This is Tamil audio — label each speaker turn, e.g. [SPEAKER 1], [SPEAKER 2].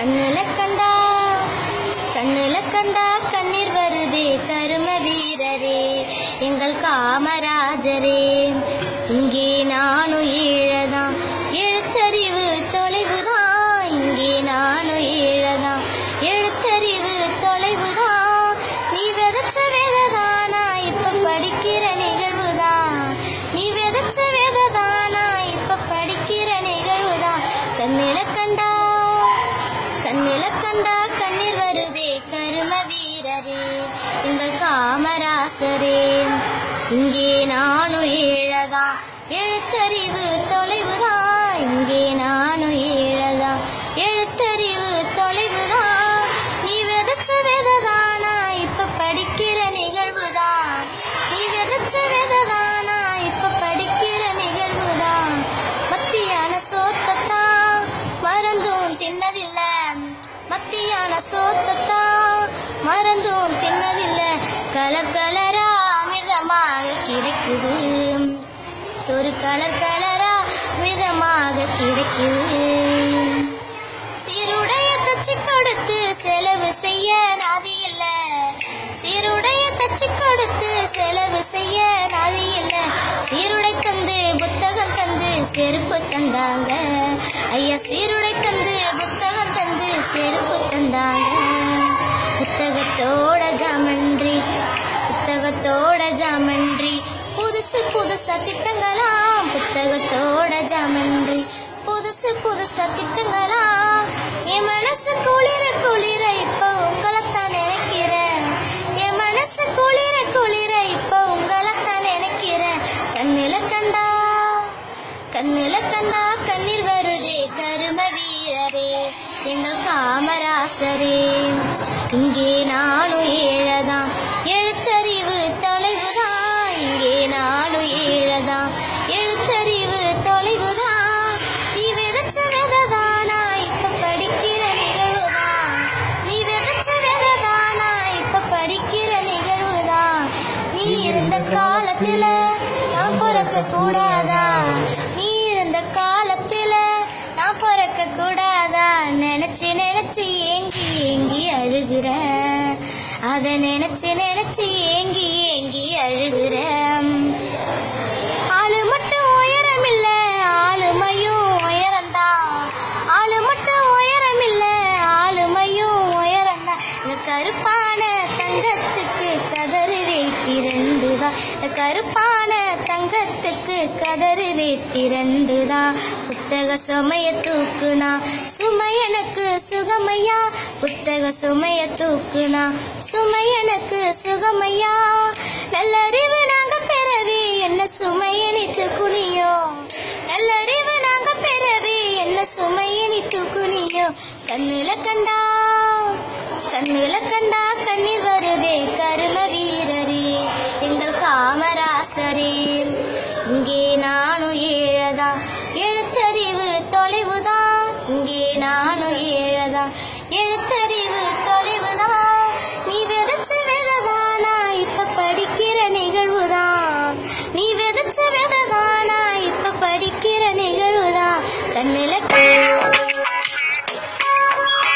[SPEAKER 1] கண்ணுல கண்டா கண்ணுல கண்டா கண்ணீர் வருதே கரும வீரரே எங்கள் காமராஜரே இங்கே நானும் ஈழதான் எழுத்தறிவு தொலைவுதான் இங்கே நானும் ஈழதான் எழுத்தறிவு தொலைவுதான் நீ விதைச்ச வேததானா இப்ப படிக்கிற நிகழ்வுதான் நீ விதைச்ச வேததானா இப்ப படிக்கிற நிகழ்வுதான் கண்ணில கண்டா கண்ணில கண்டா கண்ணீர் வருதே கரும வீரரே எங்கள் காமராசரே இங்கே நானும் ஏழதா எழுத்தறிவு தொலைவுதான் இங்கே நானும் ஏழதா எழுத்தறிவு தொலைவுதான் நீ விதைச்ச வேததானா இப்ப படிக்கிற நிகழ்வுதான் நீ விதைச்ச வேததானா இப்ப படிக்கிற நிகழ்வுதான் மத்தியான சோத்தத்தான் மறந்தும் தின்னதில்ல மத்தியான சோத்தத்தான் மறந்தும் தின்னதில்ல கலர் கலரா மிதமாக கிடைக்குது சொரு கலர் கலரா மிதமாக கிடைக்குது சீருடைய தச்சு கொடுத்து செலவு செய்ய நாதி இல்ல சீருடைய தச்சு கொடுத்து செலவு செய்ய நாதி இல்ல சீருடை தந்து புத்தகம் தந்து செருப்பு தந்தாங்க ஐயா சீருடை தந்து புத்தகம் தந்து செருப்பு தந்தாங்க புத்தகத்தோட ஜாமன்றி புத்தகத்தோட ஜாமன்றி புதுசு புதுசா திட்டங்களாம் புத்தகத்தோட ஜாமன்றி புதுசு புதுசா திட்டங்களாம் என் மனசு குளிர குளிர இப்ப உங்களைத்தான் நினைக்கிறேன் என் மனசு குளிர குளிர இப்ப உங்களைத்தான் நினைக்கிறேன் கண்ணில கண்டா கண்ணில கண்டா கண்ணீர் வருதே கரும வீரரே எங்கள் காமராசரே இங்கே நானும் ஏழதான் எழுத்தறிவு தொலைவுதான் இங்கே நானும் ஏழதான் எழுத்தறிவு தொலைவுதான் நீ விதைச்ச விததானா இப்ப படிக்கிற நிகழ்வுதான் நீ விதைச்ச விததானா இப்ப படிக்கிற நிகழ்வுதான் நீ இருந்த காலத்துல நான் பிறக்க கூடாதா நீ இருந்த காலத்துல நான் பிறக்க கூடாதா நினைச்சு நினைச்சு ஏங்கி ஏங்கி அழுகுற அத நினைச்சு நினைச்சு ஏங்கி ஏங்கி அழுகுற ஆளு மட்டும் உயரம் இல்ல ஆளுமையும் உயரம்தான் ஆளு மட்டும் உயரம் இல்ல ஆளுமையும் உயரம்தான் இந்த கருப்பான தங்கத்துக்கு கதறு வேட்டி ரெண்டு தான் இந்த கருப்பான தங்கத்துக்கு கதறு வேட்டி ரெண்டு தான் புத்தக சுமைய தூக்குனா சுமை எனக்கு சுகமையா புத்தக சுமைய தூக்குனா சுமை எனக்கு சுகமையா நல்லறிவு நாங்க பெறவே என்ன சுமையனித்து குனியோ நல்லறிவு நாங்க பெறவே என்ன சுமையனித்து குனியோ கண்ணுல கண்டா கண்ணுல கண்டா கண்ணீர் வருதே கரும